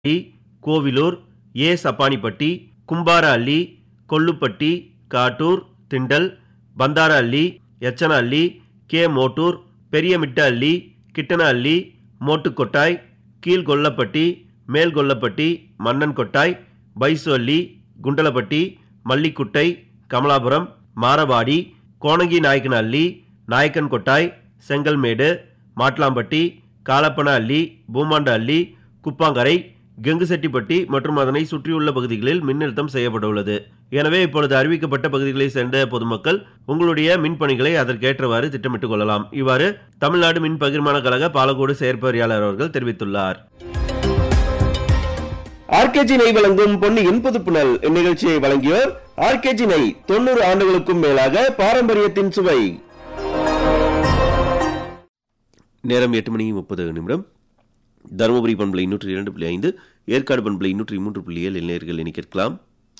அள்ளி கோவிலூர் ஏ சப்பானிப்பட்டி கும்பார அள்ளி கொள்ளுப்பட்டி காட்டூர் திண்டல் பந்தார அள்ளி எச்சன அள்ளி கே மோட்டூர் பெரியமிட்ட அள்ளி கிட்டன அள்ளி மோட்டுக்கொட்டாய் கீழ்கொல்லப்பட்டி மேல்கொல்லப்பட்டி மன்னன் கொட்டாய் பைசு அள்ளி குண்டலப்பட்டி மல்லிக்குட்டை கமலாபுரம் மாரவாடி கோணங்கி நாயக்கன் அள்ளி நாயக்கன் கொட்டாய் செங்கல்மேடு மாட்லாம்பட்டி காலப்பன அள்ளி பூமாண்ட அள்ளி குப்பாங்கரை கெங்குசெட்டிப்பட்டி மற்றும் அதனை சுற்றியுள்ள பகுதிகளில் மின்னழுத்தம் செய்யப்பட்டுள்ளது எனவே இப்பொழுது அறிவிக்கப்பட்ட பகுதிகளை சேர்ந்த பொதுமக்கள் உங்களுடைய மின் பணிகளை அதற்கேற்றவாறு திட்டமிட்டுக் கொள்ளலாம் இவ்வாறு தமிழ்நாடு மின் பகிர்மான கழக பாலக்கோடு செயற்பொறியாளர் அவர்கள் தெரிவித்துள்ளார் ஆர்கேஜி நெய் வழங்கும் பொன்னியின் புதுப்புணல் இந்நிகழ்ச்சியை வழங்கியோர் ஆர்கேஜி நெய் தொண்ணூறு ஆண்டுகளுக்கும் மேலாக பாரம்பரியத்தின் சுவை நேரம் எட்டு மணி முப்பது நிமிடம் தருமபுரி பண்பலை நூற்றி இரண்டு புள்ளி ஐந்து ஏற்காடு பண்பலை நூற்றி மூன்று புள்ளி ஏழு நேர்கள் என கேட்கலாம்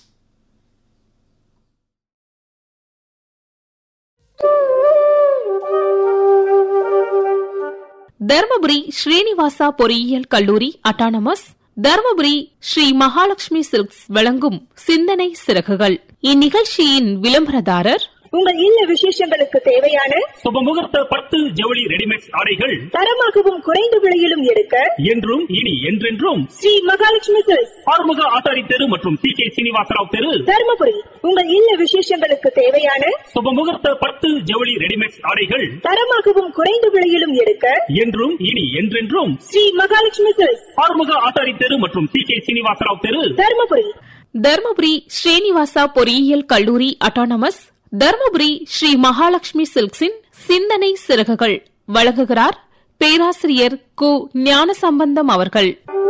தர்மபுரி ஸ்ரீனிவாசா பொறியியல் கல்லூரி அட்டானமஸ் தர்மபுரி ஸ்ரீ மகாலட்சுமி சில்க்ஸ் வழங்கும் சிந்தனை சிறகுகள் இந்நிகழ்ச்சியின் விளம்பரதாரர் உங்கள் இல்ல விசேஷங்களுக்கு தேவையான சுபமுகூர்த்த பட்டு ஜவுளி ரெடிமேட் ஆடைகள் தரமாகவும் குறைந்த விலையிலும் எடுக்க என்றும் இனி என்றென்றும் ஸ்ரீ மகாலட்சுமி சில்க்ஸ் ஆறுமுக ஆசாரி தெரு மற்றும் சி கே சீனிவாசராவ் தெரு தருமபுரி உங்கள் இல்ல விசேஷங்களுக்கு தேவையான சுபமுகூர்த்த பட்டு ஜவுளி ரெடிமேட் ஆடைகள் தரமாகவும் குறைந்த விலையிலும் எடுக்க என்றும் இனி என்றென்றும் ஸ்ரீ மகாலட்சுமி சில்க்ஸ் ஆறுமுக ஆசாரி தெரு மற்றும் சி கே சீனிவாசராவ் தெரு தருமபுரி தர்மபுரி ஸ்ரீனிவாசா பொறியியல் கல்லூரி அட்டானமஸ் தர்மபுரி ஸ்ரீ மகாலட்சுமி சில்க்ஸின் சிந்தனை சிறகுகள் வழங்குகிறார் பேராசிரியர் கு ஞானசம்பந்தம் அவர்கள்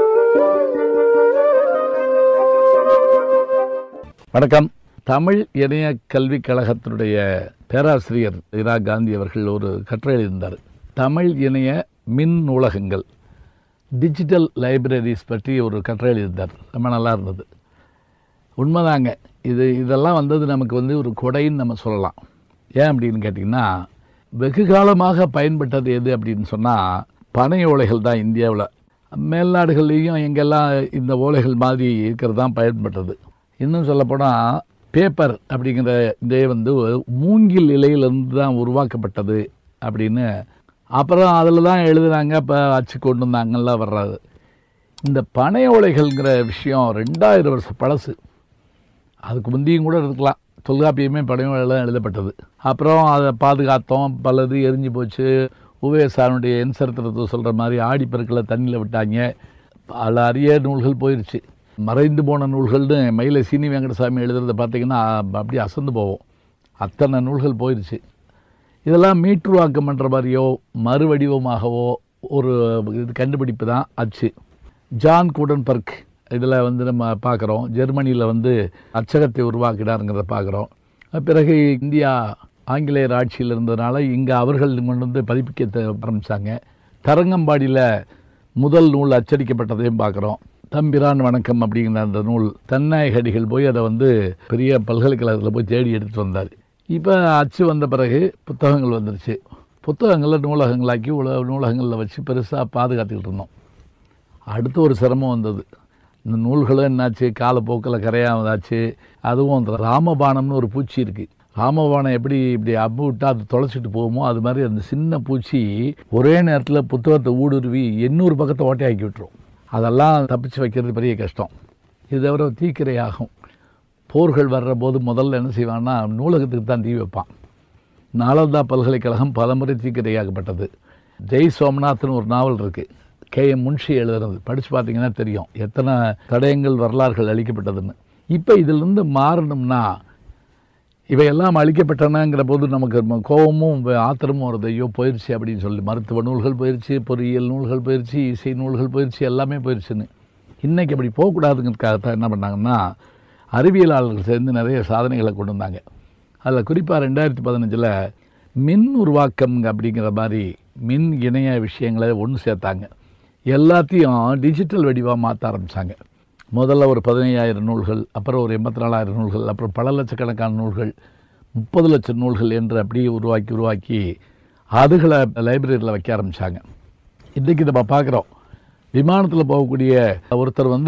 வணக்கம் தமிழ் இணைய கல்விக் கழகத்தினுடைய பேராசிரியர் இரா காந்தி அவர்கள் ஒரு கட்டுரை எழுதியிருந்தார் தமிழ் இணைய மின் நூலகங்கள் டிஜிட்டல் லைப்ரரிஸ் பற்றி ஒரு கட்டுரை எழுதியிருந்தார் ரொம்ப நல்லா இருந்தது உண்மைதாங்க இது இதெல்லாம் வந்தது நமக்கு வந்து ஒரு கொடைன்னு நம்ம சொல்லலாம் ஏன் அப்படின்னு கேட்டிங்கன்னா வெகு காலமாக பயன்பட்டது எது அப்படின்னு சொன்னால் பனை ஓலைகள் தான் இந்தியாவில் மேல்நாடுகள்லேயும் எங்கெல்லாம் இந்த ஓலைகள் மாதிரி இருக்கிறது தான் பயன்பட்டது இன்னும் சொல்லப்போனால் பேப்பர் அப்படிங்கிற இதே வந்து மூங்கில் இலையிலிருந்து தான் உருவாக்கப்பட்டது அப்படின்னு அப்புறம் அதில் தான் எழுதுனாங்க இப்போ அச்சு கொண்டு வந்தாங்கலாம் வர்றது இந்த பனை ஓலைகள்ங்கிற விஷயம் ரெண்டாயிரம் வருஷம் பழசு அதுக்கு முந்தியும் கூட இருக்கலாம் தொல்காப்பியமே படையெல்லாம் எழுதப்பட்டது அப்புறம் அதை பாதுகாத்தோம் பலது எரிஞ்சு போச்சு உவேசானுடைய என் சரித்திரத்தை சொல்கிற மாதிரி ஆடிப்பெருக்கில் தண்ணியில் விட்டாங்க பல அரிய நூல்கள் போயிடுச்சு மறைந்து போன நூல்கள்னு மயில சீனி வெங்கடசாமி எழுதுறத பார்த்தீங்கன்னா அப்படியே அசந்து போவோம் அத்தனை நூல்கள் போயிடுச்சு இதெல்லாம் மீட்டுருவாக்கம் பண்ணுற மாதிரியோ மறுவடிவமாகவோ ஒரு இது கண்டுபிடிப்பு தான் அச்சு ஜான் கூடன்பர்க் இதில் வந்து நம்ம பார்க்குறோம் ஜெர்மனியில் வந்து அச்சகத்தை உருவாக்கினாருங்கிறத பார்க்குறோம் பிறகு இந்தியா ஆங்கிலேயர் ஆட்சியில் இருந்ததுனால இங்கே அவர்கள் கொண்டு வந்து பதிப்பிக்க ஆரம்பித்தாங்க தரங்கம்பாடியில் முதல் நூல் அச்சடிக்கப்பட்டதையும் பார்க்குறோம் தம்பிரான் வணக்கம் அப்படிங்கிற அந்த நூல் தன்னாயகடிகள் போய் அதை வந்து பெரிய பல்கலைக்கழகத்தில் போய் தேடி எடுத்துகிட்டு வந்தார் இப்போ அச்சு வந்த பிறகு புத்தகங்கள் வந்துருச்சு புத்தகங்களை நூலகங்களாக்கி உல நூலகங்களில் வச்சு பெருசாக பாதுகாத்துக்கிட்டு இருந்தோம் அடுத்து ஒரு சிரமம் வந்தது இந்த நூல்களும் என்னாச்சு காலப்போக்கில் கரையாமதாச்சு அதுவும் அந்த ராமபானம்னு ஒரு பூச்சி இருக்குது ராமபானம் எப்படி இப்படி அம்பு விட்டால் அது தொலைச்சிட்டு போகுமோ அது மாதிரி அந்த சின்ன பூச்சி ஒரே நேரத்தில் புத்தகத்தை ஊடுருவி எண்ணூறு பக்கத்தை ஓட்டையாக்கி விட்டுரும் அதெல்லாம் தப்பிச்சு வைக்கிறது பெரிய கஷ்டம் இது தவிர தீக்கிரை ஆகும் போர்கள் வர்ற போது முதல்ல என்ன செய்வான்னா நூலகத்துக்கு தான் தீ வைப்பான் நாலந்தா பல்கலைக்கழகம் பலமுறை தீக்கிரையாக்கப்பட்டது ஜெய் சோமநாத்னு ஒரு நாவல் இருக்குது கே எம் முன்ஷி எழுதுறது படித்து பார்த்தீங்கன்னா தெரியும் எத்தனை தடயங்கள் வரலாறுகள் அளிக்கப்பட்டதுன்னு இப்போ இதிலிருந்து மாறணும்னா இவையெல்லாம் அழிக்கப்பட்டனங்கிற போது நமக்கு கோபமும் ஆத்திரமும் வருது ஐயோ போயிடுச்சு அப்படின்னு சொல்லி மருத்துவ நூல்கள் போயிடுச்சு பொறியியல் நூல்கள் போயிடுச்சு இசை நூல்கள் போயிடுச்சு எல்லாமே போயிடுச்சுன்னு இன்றைக்கி அப்படி போகக்கூடாதுங்கிறதுக்காகத்தான் என்ன பண்ணாங்கன்னா அறிவியலாளர்கள் சேர்ந்து நிறைய சாதனைகளை கொண்டு வந்தாங்க அதில் குறிப்பாக ரெண்டாயிரத்தி பதினஞ்சில் மின் உருவாக்கம் அப்படிங்கிற மாதிரி மின் இணைய விஷயங்களை ஒன்று சேர்த்தாங்க எல்லாத்தையும் டிஜிட்டல் வடிவாக மாற்ற ஆரம்பித்தாங்க முதல்ல ஒரு பதினையாயிரம் நூல்கள் அப்புறம் ஒரு எண்பத்தி நாலாயிரம் நூல்கள் அப்புறம் பல லட்சக்கணக்கான நூல்கள் முப்பது லட்சம் நூல்கள் என்று அப்படியே உருவாக்கி உருவாக்கி அதுகளை லைப்ரரியில் வைக்க ஆரம்பித்தாங்க இன்றைக்கி நம்ம பார்க்குறோம் விமானத்தில் போகக்கூடிய ஒருத்தர் வந்து